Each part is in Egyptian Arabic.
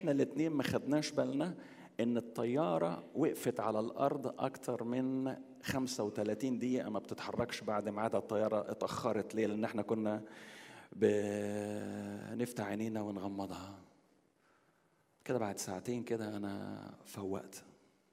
احنا الاتنين ما خدناش بالنا ان الطياره وقفت على الارض اكتر من 35 دقيقه ما بتتحركش بعد ميعاد الطياره اتاخرت ليه لان احنا كنا بنفتح عينينا ونغمضها كده بعد ساعتين كده انا فوقت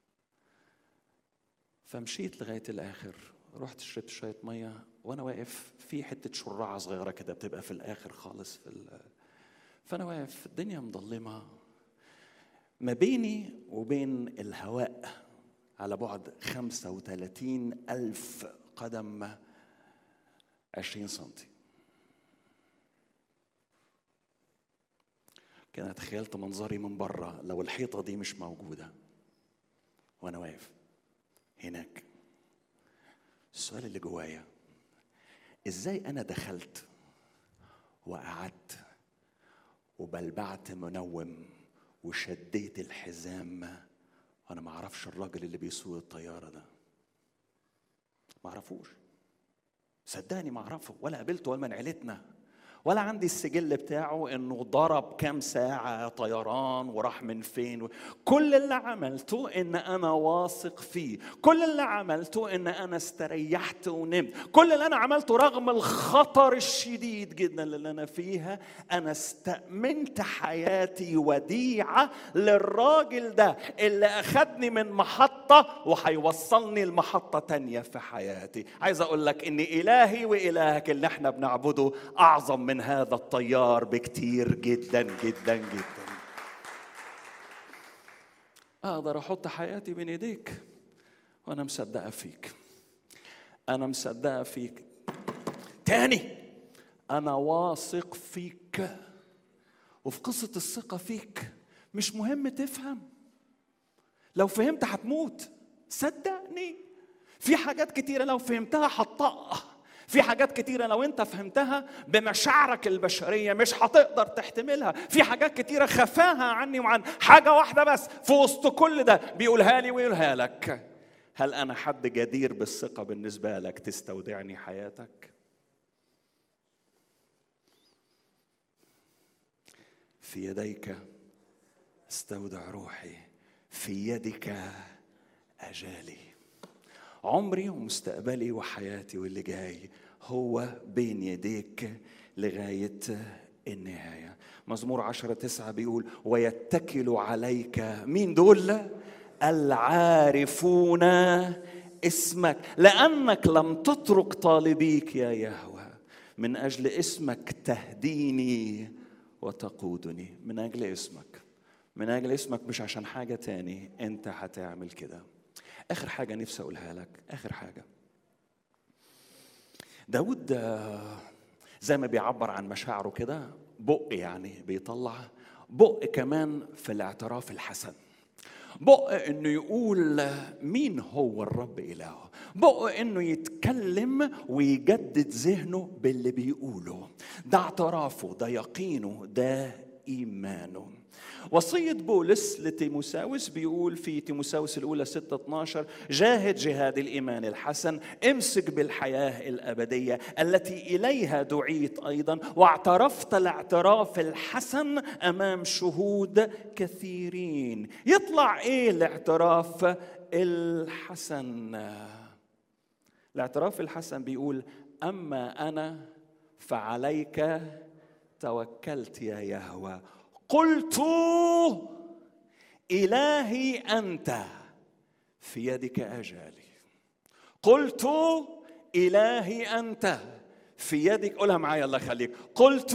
فمشيت لغايه الاخر رحت شربت شويه ميه وانا واقف في حته شرعه صغيره كده بتبقى في الاخر خالص في ال... فانا واقف الدنيا مظلمه ما بيني وبين الهواء على بعد 35 ألف قدم 20 سنتي كده تخيلت منظري من بره لو الحيطة دي مش موجودة وأنا واقف هناك السؤال اللي جوايا ازاي انا دخلت وقعدت وبلبعت منوم وشديت الحزام وانا ما اعرفش الراجل اللي بيسوق الطياره ده ما اعرفوش صدقني ما اعرفه ولا قابلته ولا من عيلتنا ولا عندي السجل بتاعه انه ضرب كام ساعة طيران وراح من فين كل اللي عملته ان انا واثق فيه كل اللي عملته ان انا استريحت ونمت كل اللي انا عملته رغم الخطر الشديد جدا اللي انا فيها انا استأمنت حياتي وديعة للراجل ده اللي اخدني من محطة وهيوصلني لمحطة تانية في حياتي عايز اقول لك ان الهي والهك اللي احنا بنعبده اعظم من هذا الطيار بكتير جدا جدا جدا اقدر احط حياتي بين ايديك وانا مصدقه فيك انا مصدقه فيك تاني انا واثق فيك وفي قصه الثقه فيك مش مهم تفهم لو فهمت هتموت صدقني في حاجات كتيره لو فهمتها هتطقها في حاجات كتيرة لو انت فهمتها بمشاعرك البشرية مش هتقدر تحتملها في حاجات كتيرة خفاها عني وعن حاجة واحدة بس في وسط كل ده بيقولها لي ويقولها لك هل أنا حد جدير بالثقة بالنسبة لك تستودعني حياتك؟ في يديك استودع روحي في يدك أجالي عمري ومستقبلي وحياتي واللي جاي هو بين يديك لغاية النهاية مزمور عشرة تسعة بيقول ويتكل عليك مين دول العارفون اسمك لأنك لم تترك طالبيك يا يهوه من أجل اسمك تهديني وتقودني من أجل اسمك من أجل اسمك مش عشان حاجة تاني أنت هتعمل كده اخر حاجه نفسي اقولها لك اخر حاجه داود زي ما بيعبر عن مشاعره كده بق يعني بيطلع بق كمان في الاعتراف الحسن بق انه يقول مين هو الرب الهه بق انه يتكلم ويجدد ذهنه باللي بيقوله ده اعترافه ده يقينه ده ايمانه وصية بولس لتيموساوس بيقول في تيموساوس الأولى 6 12 جاهد جهاد الإيمان الحسن امسك بالحياة الأبدية التي إليها دعيت أيضا واعترفت الاعتراف الحسن أمام شهود كثيرين يطلع إيه الاعتراف الحسن الاعتراف الحسن بيقول أما أنا فعليك توكلت يا يهوه قلت إلهي أنت في يدك أجالي قلت إلهي أنت في يدك قولها معايا الله يخليك قلت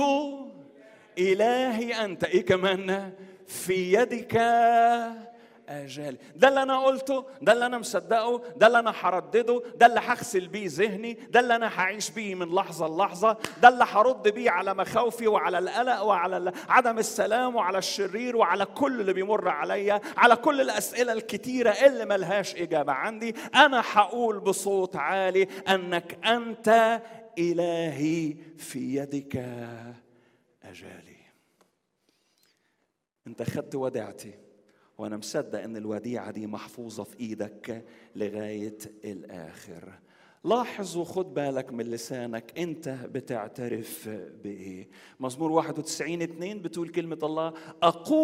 إلهي أنت إيه كمان في يدك اجالي ده اللي انا قلته ده اللي انا مصدقه ده اللي انا هردده ده اللي هغسل بيه ذهني ده اللي انا هعيش بيه من لحظه للحظه ده اللي هرد بيه على مخاوفي وعلى القلق وعلى عدم السلام وعلى الشرير وعلى كل اللي بيمر عليا على كل الاسئله الكتيره اللي ملهاش اجابه عندي انا هقول بصوت عالي انك انت الهي في يدك اجالي انت خدت وديعتي وانا مصدق ان الوديعه دي محفوظه في ايدك لغايه الاخر لاحظ وخد بالك من لسانك انت بتعترف بايه مزمور 91 2 بتقول كلمه الله اقول